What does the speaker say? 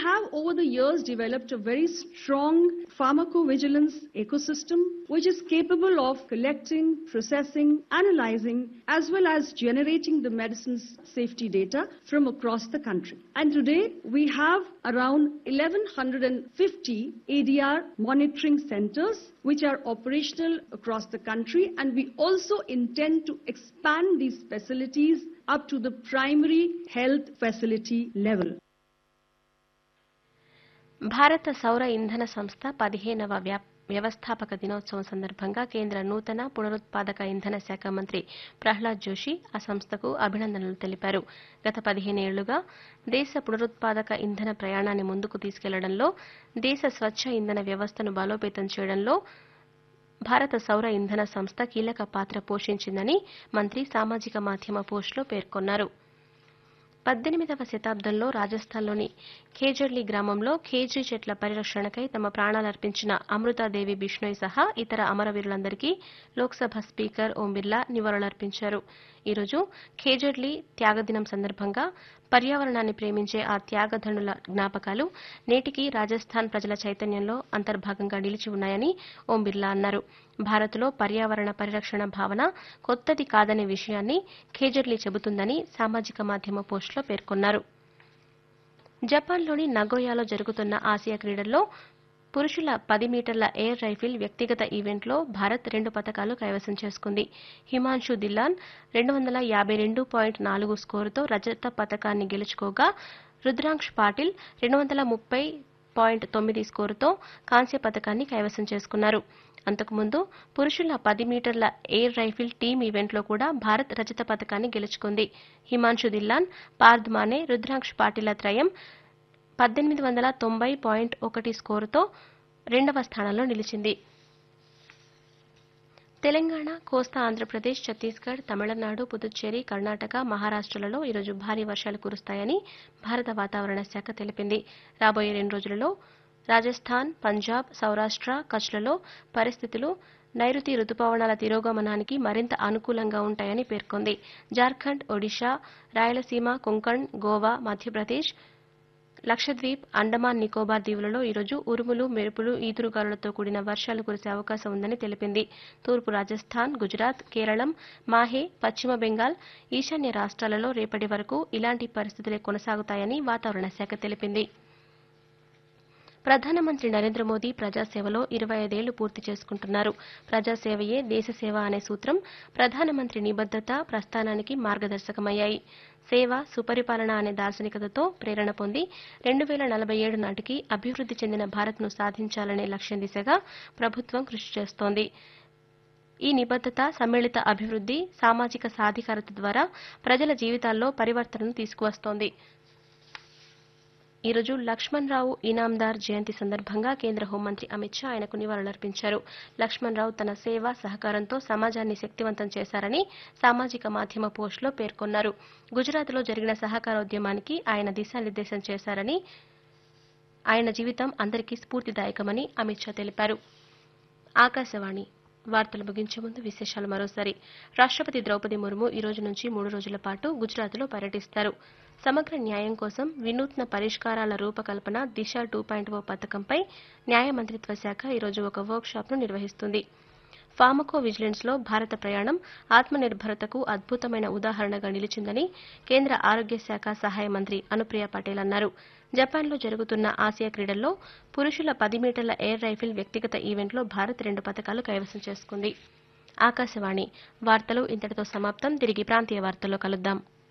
have over the years developed a very strong pharmacovigilance ecosystem which is capable of collecting, processing, analyzing, as well as generating the medicine's safety data from across the country. And today we have around 1150 ADR monitoring centers which are operational across the country and we also intend to expand these facilities up to the primary health facility level. భారత సౌర ఇంధన సంస్థ పదిహేనవ వ్యాప్ వ్యవస్థాపక దినోత్సవం సందర్భంగా కేంద్ర నూతన పునరుత్పాదక ఇంధన శాఖ మంత్రి ప్రహ్లాద్ జోషి ఆ సంస్థకు అభినందనలు తెలిపారు గత పదిహేనేళ్లుగా దేశ పునరుత్పాదక ఇంధన ప్రయాణాన్ని ముందుకు తీసుకెళ్లడంలో దేశ స్వచ్ఛ ఇంధన వ్యవస్థను బలోపేతం చేయడంలో భారత సౌర ఇంధన సంస్థ కీలక పాత్ర పోషించిందని మంత్రి సామాజిక మాధ్యమ పోస్టులో పేర్కొన్నారు పద్దెనిమిదవ శతాబ్దంలో రాజస్థాన్లోని ఖేజర్లీ గ్రామంలో ఖేజీ చెట్ల పరిరక్షణకై తమ ప్రాణాలర్పించిన అమృతాదేవి బిష్ణోయ్ సహా ఇతర అమరవీరులందరికీ లోక్సభ స్పీకర్ ఓం బిర్లా నివాళులర్పించారు ఈరోజు ఖేజర్లీ త్యాగదినం సందర్భంగా పర్యావరణాన్ని ప్రేమించే ఆ త్యాగధనుల జ్ఞాపకాలు నేటికి రాజస్థాన్ ప్రజల చైతన్యంలో అంతర్భాగంగా నిలిచి ఉన్నాయని ఓం బిర్లా అన్నారు భారత్లో పర్యావరణ పరిరక్షణ భావన కొత్తది కాదనే విషయాన్ని ఖేజర్లీ చెబుతుందని సామాజిక మాధ్యమ పోస్టులో పేర్కొన్నారు జపాన్లోని నగోయాలో జరుగుతున్న ఆసియా క్రీడల్లో పురుషుల పది మీటర్ల ఎయిర్ రైఫిల్ వ్యక్తిగత ఈవెంట్లో భారత్ రెండు పతకాలు కైవసం చేసుకుంది హిమాంశు దిల్లాన్ రెండు వందల యాభై రెండు పాయింట్ నాలుగు స్కోరుతో రజత పతకాన్ని గెలుచుకోగా రుద్రాంక్ష్ పాటిల్ రెండు వందల ముప్పై పాయింట్ తొమ్మిది స్కోరుతో కాంస్య పతకాన్ని కైవసం చేసుకున్నారు అంతకుముందు పురుషుల పది మీటర్ల ఎయిర్ రైఫిల్ టీమ్ ఈవెంట్లో కూడా భారత్ రజత పతకాన్ని గెలుచుకుంది హిమాంశు దిల్లాన్ పార్థ్ మానే రుద్రాంక్ష్ పాటిల త్రయం పద్దెనిమిది వందల తొంభై పాయింట్ ఒకటి స్కోరుతో రెండవ స్థానంలో నిలిచింది తెలంగాణ కోస్తా ఆంధ్రప్రదేశ్ ఛత్తీస్గఢ్ తమిళనాడు పుదుచ్చేరి కర్ణాటక మహారాష్టలలో ఈరోజు భారీ వర్షాలు కురుస్తాయని భారత వాతావరణ శాఖ తెలిపింది రాబోయే రెండు రోజులలో రాజస్థాన్ పంజాబ్ సౌరాష్ట్ర కచ్లలో పరిస్థితులు నైరుతి రుతుపవనాల తిరోగమనానికి మరింత అనుకూలంగా ఉంటాయని పేర్కొంది జార్ఖండ్ ఒడిషా రాయలసీమ కొంకణ్ గోవా మధ్యప్రదేశ్ లక్షద్వీప్ అండమాన్ నికోబార్ దీవులలో ఈరోజు ఉరుములు మెరుపులు ఈదురుగాలులతో కూడిన వర్షాలు కురిసే అవకాశం ఉందని తెలిపింది తూర్పు రాజస్థాన్ గుజరాత్ కేరళం మాహే పశ్చిమ బెంగాల్ ఈశాన్య రాష్ట్రాలలో రేపటి వరకు ఇలాంటి పరిస్థితులే కొనసాగుతాయని వాతావరణ శాఖ తెలిపింది ప్రధానమంత్రి నరేంద్ర మోదీ ప్రజాసేవలో ఇరవై ఐదేళ్లు పూర్తి చేసుకుంటున్నారు ప్రజాసేవయే దేశసేవ అనే సూత్రం ప్రధానమంత్రి నిబద్దత ప్రస్థానానికి మార్గదర్శకమయ్యాయి సేవ సుపరిపాలన అనే దార్శనికతతో ప్రేరణ పొంది రెండు వేల నలభై ఏడు నాటికి అభివృద్ది చెందిన భారత్ను సాధించాలనే లక్ష్యం దిశగా ప్రభుత్వం కృషి చేస్తోంది ఈ నిబద్దత సమ్మిళిత అభివృద్ది సామాజిక సాధికారత ద్వారా ప్రజల జీవితాల్లో పరివర్తనను తీసుకువస్తోంది ఈరోజు లక్ష్మణ్ రావు ఇనాందార్ జయంతి సందర్భంగా కేంద్ర హోంమంత్రి అమిత్ షా ఆయనకు నివాళులర్పించారు లక్ష్మణ్ రావు తన సేవ సహకారంతో సమాజాన్ని శక్తివంతం చేశారని సామాజిక మాధ్యమ పోస్టులో పేర్కొన్నారు గుజరాత్లో జరిగిన సహకారోద్యమానికి ఆయన దిశానిర్దేశం చేశారని ఆయన జీవితం అందరికీ స్ఫూర్తిదాయకమని అమిత్ షా తెలిపారు ఆకాశవాణి వార్తలు ముగించే ముందు విశేషాలు మరోసారి రాష్ట్రపతి ద్రౌపది ముర్ము ఈ రోజు నుంచి మూడు రోజుల పాటు గుజరాత్లో పర్యటిస్తారు సమగ్ర న్యాయం కోసం వినూత్న పరిష్కారాల రూపకల్పన దిశ టూ పాయింట్ ఓ పథకంపై న్యాయ మంత్రిత్వ శాఖ ఈరోజు ఒక వర్క్ షాప్ను నిర్వహిస్తుంది ఫార్మకో విజిలెన్స్లో భారత ప్రయాణం ఆత్మనిర్భరతకు అద్భుతమైన ఉదాహరణగా నిలిచిందని కేంద్ర ఆరోగ్య శాఖ సహాయ మంత్రి అనుప్రియ పటేల్ అన్నారు జపాన్లో జరుగుతున్న ఆసియా క్రీడల్లో పురుషుల పది మీటర్ల ఎయిర్ రైఫిల్ వ్యక్తిగత ఈవెంట్లో భారత్ రెండు పథకాలు కైవసం చేసుకుంది ఆకాశవాణి వార్తలు ఇంతటితో సమాప్తం తిరిగి ప్రాంతీయ వార్తల్లో కలుద్దాం